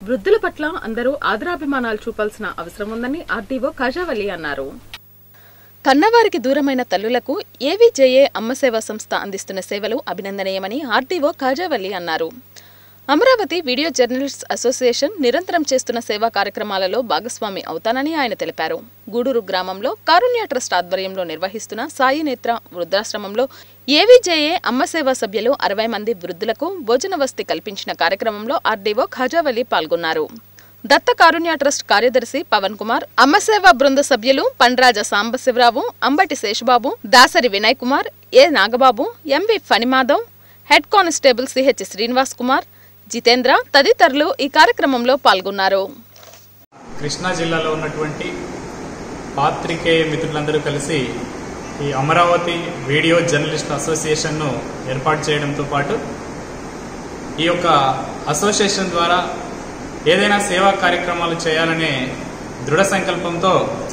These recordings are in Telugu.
వృద్ధుల పట్ల అందరూ ఆదరాభిమానాలు చూపాల్సిన అవసరం ఉందని ఆర్డీఓ ఖజావలి అన్నారు కన్నవారికి దూరమైన తల్లులకు ఏవీజేఏ అమ్మ సేవా సంస్థ అందిస్తున్న సేవలు అభినందనీయమని ఆర్డీఓ ఖాజావల్లి అన్నారు అమరావతి వీడియో జర్నలిస్ట్స్ అసోసియేషన్ నిరంతరం చేస్తున్న సేవా కార్యక్రమాలలో భాగస్వామి అవుతానని ఆయన తెలిపారు గూడూరు గ్రామంలో కారుణ్య ట్రస్ట్ ఆధ్వర్యంలో నిర్వహిస్తున్న సాయి నేత్ర వృద్ధాశ్రమంలో ఏవీజేఏ అమ్మ సేవా సభ్యులు అరవై మంది వృద్ధులకు భోజన వసతి కల్పించిన కార్యక్రమంలో ఆర్డీఓ ఖాజావల్లి పాల్గొన్నారు దత్త కారుణ్య ట్రస్ట్ కార్యదర్శి పవన్ కుమార్ అమ్మసేవ బృంద సభ్యులు Pandraja Sambasivarao Ambati Seshababu Dasari Vinay Kumar A Nagababu MV Phanimadhav head constable CH Srinivas Kumar Jitendra తదితరులు ఈ కార్యక్రమంలో పాల్గొన్నారు కృష్ణా జిల్లాలో ఉన్నటువంటి పాత్రికేయ మిత్రులందరూ కలిసి ఈ అమరావతి వీడియో జర్నలిస్ట్ అసోసియేషన్ను ఏర్పాటు చేయడంతో పాటు ఈ యొక్క అసోసియేషన్ ద్వారా ఏదైనా సేవా కార్యక్రమాలు చేయాలనే దృఢ సంకల్పంతో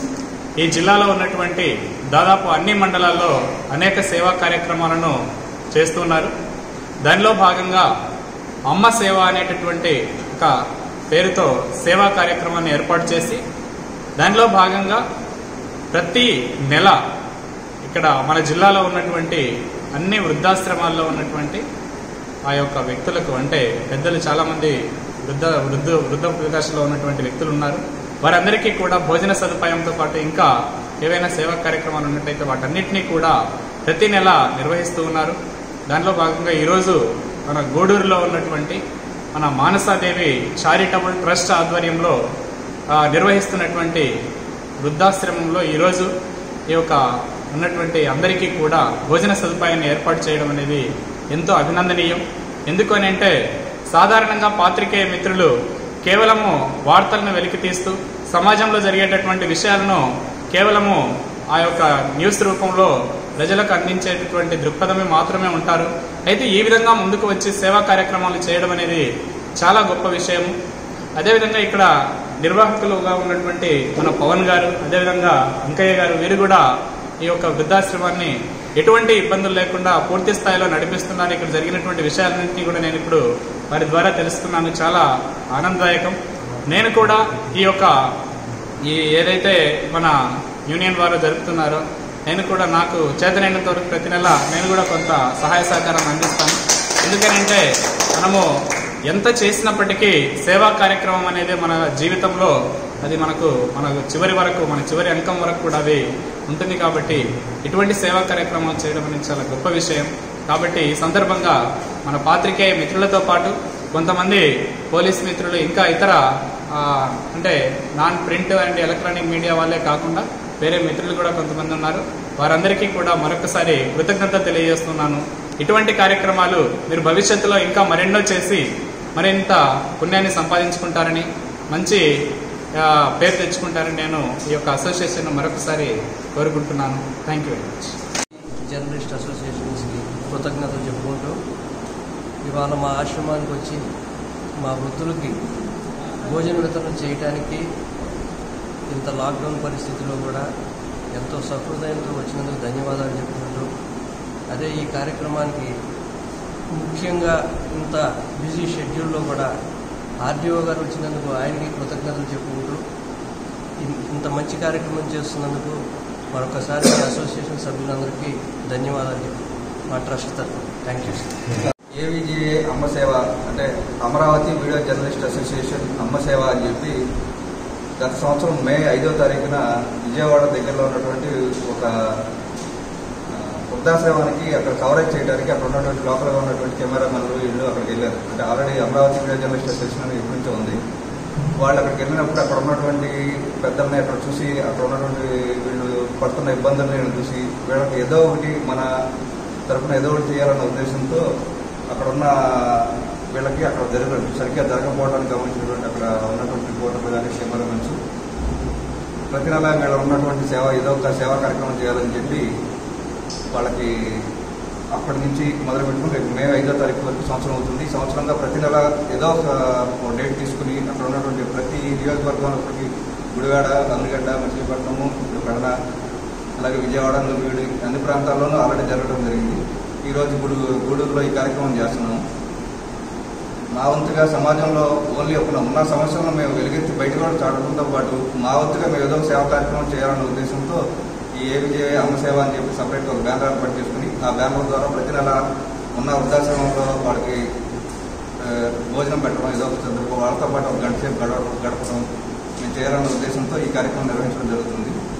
ఈ జిల్లాలో ఉన్నటువంటి దాదాపు అన్ని మండలాల్లో అనేక సేవా కార్యక్రమాలను చేస్తున్నారు దానిలో భాగంగా అమ్మ సేవ అనేటటువంటి ఒక పేరుతో సేవా కార్యక్రమాన్ని ఏర్పాటు చేసి దానిలో భాగంగా ప్రతి నెల ఇక్కడ మన జిల్లాలో ఉన్నటువంటి అన్ని వృద్ధాశ్రమాల్లో ఉన్నటువంటి ఆ యొక్క వ్యక్తులకు అంటే పెద్దలు చాలా మంది వృద్ధ వృద్ధ వృద్ధ ప్రకాశంలో ఉన్నటువంటి వ్యక్తులు ఉన్నారు వారందరికీ కూడా భోజన సదుపాయంతో పాటు ఇంకా ఏవైనా సేవా కార్యక్రమాలు ఉన్నట్టయితే వాటన్నిటినీ కూడా ప్రతి నెల నిర్వహిస్తూ ఉన్నారు దానిలో భాగంగా ఈరోజు మన గూడూరులో ఉన్నటువంటి మన మానసాదేవి చారిటబుల్ ట్రస్ట్ ఆధ్వర్యంలో ఆ, నిర్వహిస్తున్నటువంటి వృద్ధాశ్రమంలో ఈరోజు ఈ యొక్క ఉన్నటువంటి అందరికీ కూడా భోజన సదుపాయాన్ని ఏర్పాటు చేయడం అనేది ఎంతో అభినందనీయం ఎందుకు అని అంటే సాధారణంగా పాత్రికేయ మిత్రులు కేవలము వార్తలను వెలికి తీస్తూ సమాజంలో జరిగేటటువంటి విషయాలను కేవలము ఆ యొక్క న్యూస్ రూపంలో ప్రజలకు అందించేటటువంటి దృక్పథమే మాత్రమే ఉంటారు అయితే ఈ విధంగా ముందుకు వచ్చి సేవా కార్యక్రమాలు చేయడం అనేది చాలా గొప్ప విషయం అదేవిధంగా ఇక్కడ నిర్వాహకులుగా ఉన్నటువంటి మన పవన్ గారు అదేవిధంగా వెంకయ్య గారు వీరు కూడా ఈ యొక్క వృద్ధాశ్రమాన్ని ఎటువంటి ఇబ్బందులు లేకుండా పూర్తి స్థాయిలో నడిపిస్తున్నారు ఇక్కడ జరిగినటువంటి విషయాలన్నింటినీ కూడా నేను ఇప్పుడు వారి ద్వారా తెలుసుకున్నాను చాలా ఆనందదాయకం నేను కూడా ఈ యొక్క ఈ ఏదైతే మన యూనియన్ వారు జరుపుతున్నారో నేను కూడా నాకు చేతనైనంత వరకు ప్రతి నెల నేను కూడా కొంత సహాయ సహకారం అందిస్తాను ఎందుకనంటే మనము ఎంత చేసినప్పటికీ సేవా కార్యక్రమం అనేది మన జీవితంలో అది మనకు మన చివరి వరకు మన చివరి అంకం వరకు కూడా అది ఉంటుంది కాబట్టి ఇటువంటి సేవా కార్యక్రమాలు చేయడం అనేది చాలా గొప్ప విషయం కాబట్టి ఈ సందర్భంగా మన పాత్రికేయ మిత్రులతో పాటు కొంతమంది పోలీస్ మిత్రులు ఇంకా ఇతర ఆ, అంటే non print and electronic media వాళ్ళే కాకుండా వేరే మిత్రులు కూడా కొంతమంది ఉన్నారు వారందరికీ కూడా మరొకసారి కృతజ్ఞత తెలియజేస్తున్నాను ఇటువంటి కార్యక్రమాలు మీరు భవిష్యత్తులో ఇంకా మరెన్నో చేసి మరింత పుణ్యాన్ని సంపాదించుకుంటారని మంచి ఆ, పేరు తెచ్చుకుంటారని నేను ఈ యొక్క అసోసియేషన్ మరొకసారి కోరుకుంటున్నాను thank you very much journalist అసోసియేషన్స్కి కృతజ్ఞతలు చెప్పుకుంటూ ఇవాళ మా ఆశ్రమానికి వచ్చి మా వృద్ధులకి భోజన వితరణ చేయడానికి ఇంత లాక్డౌన్ పరిస్థితిలో కూడా ఎంతో సహృదయంతో వచ్చినందుకు ధన్యవాదాలు చెప్పుకుంటూ అదే ఈ కార్యక్రమానికి ముఖ్యంగా ఇంత బిజీ షెడ్యూల్లో కూడా ఆర్డీఓ గారు వచ్చినందుకు ఆయనకి కృతజ్ఞతలు చెప్పుకుంటూ ఇన్- ఇంత మంచి కార్యక్రమం చేస్తున్నందుకు మరొకసారి ఈ అసోసియేషన్ సభ్యులందరికీ ధన్యవాదాలు చెప్పు మా ట్రస్ట్ తరఫున థ్యాంక్ యూ ఏవిజిఏ అమ్మ సేవ అంటే అమరావతి వీడియో జర్నలిస్ట్ అసోసియేషన్ అమ్మ సేవ అని చెప్పి గత సంవత్సరం మే ఐదో తారీఖున విజయవాడ దగ్గరలో ఉన్నటువంటి ఒక ఆ, వృద్ధాశ్రమానికి అక్కడ కవరేజ్ చేయడానికి అక్కడ ఉన్నటువంటి లోకల్గా ఉన్నటువంటి కెమెరామెన్లు వీళ్ళు అక్కడికి వెళ్ళారు అంటే already Amaravati video journalist association అని ఎప్పటి నుంచో ఉంది వాళ్ళు అక్కడికి వెళ్ళినప్పుడు అక్కడ ఉన్నటువంటి పెద్దల్ని అక్కడ చూసి అక్కడ ఉన్నటువంటి వీళ్ళు పడుతున్న ఇబ్బందులను చూసి వీళ్ళకి ఏదో ఒకటి మన తరపున ఏదో ఒకటి చేయాలన్న ఉద్దేశంతో అక్కడ ఉన్న వీళ్ళకి అక్కడ జరగదు సరిగ్గా జరగకపోవడానికి గమనించినటువంటి అక్కడ ఉన్నటువంటి రిపోర్టర్లు కానీ కెమెరామెన్స్ ప్రతి నెల వీళ్ళ ఉన్నటువంటి సేవ ఏదో ఒక సేవా కార్యక్రమం చేయాలని చెప్పి వాళ్ళకి అప్పటి నుంచి మొదలు పెట్టుకుని రేపు మే ఐదో తారీఖు వరకు సంవత్సరం అవుతుంది ఈ సంవత్సరంగా ప్రతి నెల ఏదో ఒక డేట్ తీసుకుని అక్కడ ఉన్నటువంటి ప్రతి నియోజకవర్గంలో ప్రతి గుడివాడ అందుగడ్డ మచిలీపట్నము ఇప్పుడు కడన అలాగే విజయవాడ నూజివీడు అన్ని ప్రాంతాల్లోనూ ఆల్రెడీ జరగడం జరిగింది ఈరోజు గుడు గూడూరులో ఈ కార్యక్రమం చేస్తున్నాము మా వంతుగా సమాజంలో ఓన్లీ ఒక ఉన్న సమస్యలను మేము వెలుగెత్తి బయట కూడా చాటడంతో పాటు మా వంతుగా మేము ఏదో ఒక సేవా కార్యక్రమం చేయాలన్న ఉద్దేశంతో ఈ ఏవిజే అమ్మ సేవ అని చెప్పి సపరేట్ ఒక బ్యానర్ ఏర్పాటు చేసుకుని ఆ బ్యానర్ ద్వారా ప్రతి నెల ఉన్న వృద్ధాశ్రమంలో వాళ్ళకి ఆ, భోజనం పెట్టడం ఏదో ఒక సందర్భం వాళ్ళతో పాటు ఒక గంట సేపు గడవ గడపడం మేము చేయాలన్న ఉద్దేశంతో ఈ కార్యక్రమం నిర్వహించడం జరుగుతుంది